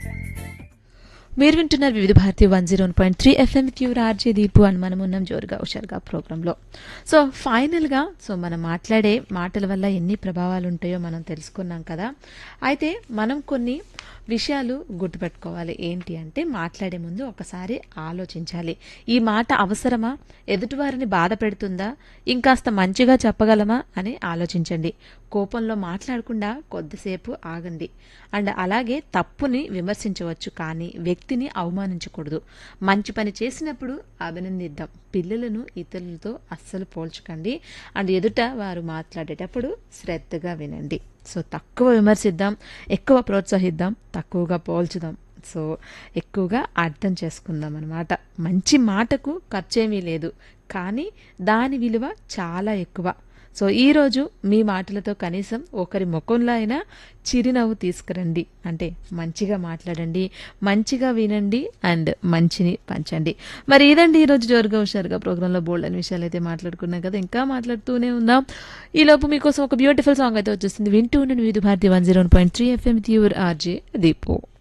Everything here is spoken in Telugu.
మీరు వింటున్నారు Vividh Bharati one zero point three FM క్యూర్ ఆర్జే దీపు అని మనం ఉన్నాం జోరుగా హుషారుగా ప్రోగ్రాంలో సో ఫైనల్గా సో మనం మాట్లాడే మాటల వల్ల ఎన్ని ప్రభావాలు ఉంటాయో మనం తెలుసుకున్నాం కదా అయితే మనం కొన్ని విషయాలు గుర్తుపెట్టుకోవాలి ఏంటి అంటే మాట్లాడే ముందు ఒకసారి ఆలోచించాలి ఈ మాట అవసరమా ఎదుటివారిని బాధ పెడుతుందా ఇంకాస్త మంచిగా చెప్పగలమా అని ఆలోచించండి కోపంలో మాట్లాడకుండా కొద్దిసేపు ఆగండి అండ్ అలాగే తప్పుని విమర్శించవచ్చు కానీ వ్యక్తిని అవమానించకూడదు మంచి పని చేసినప్పుడు అభినందిద్దాం పిల్లలను ఇతరులతో అస్సలు పోల్చకండి అండ్ ఎదుట వారు మాట్లాడేటప్పుడు శ్రద్ధగా వినండి సో తక్కువ విమర్శిద్దాం ఎక్కువ ప్రోత్సహిద్దాం తక్కువగా పోల్చుదాం సో ఎక్కువగా అర్థం చేసుకుందాం అనమాట మంచి మాటకు ఖర్చేమీ లేదు కానీ దాని విలువ చాలా ఎక్కువ సో ఈరోజు మీ మాటలతో కనీసం ఒకరి ముఖంలో అయినా చిరునవ్వు తీసుకురండి అంటే మంచిగా మాట్లాడండి మంచిగా వినండి అండ్ మంచిని పంచండి మరి ఇదండి ఈరోజు జోరుగా హుషారుగా ప్రోగ్రాంలో బోల్డ్ అనే విషయాలు అయితే మాట్లాడుకున్నాం కదా ఇంకా మాట్లాడుతూనే ఉందాం ఈలోపు మీకోసం ఒక బ్యూటిఫుల్ సాంగ్ అయితే వచ్చేస్తుంది వింటూ ఉండండి Vividh Bharati one zero point three FM త్యూర్ ఆర్జే దీపో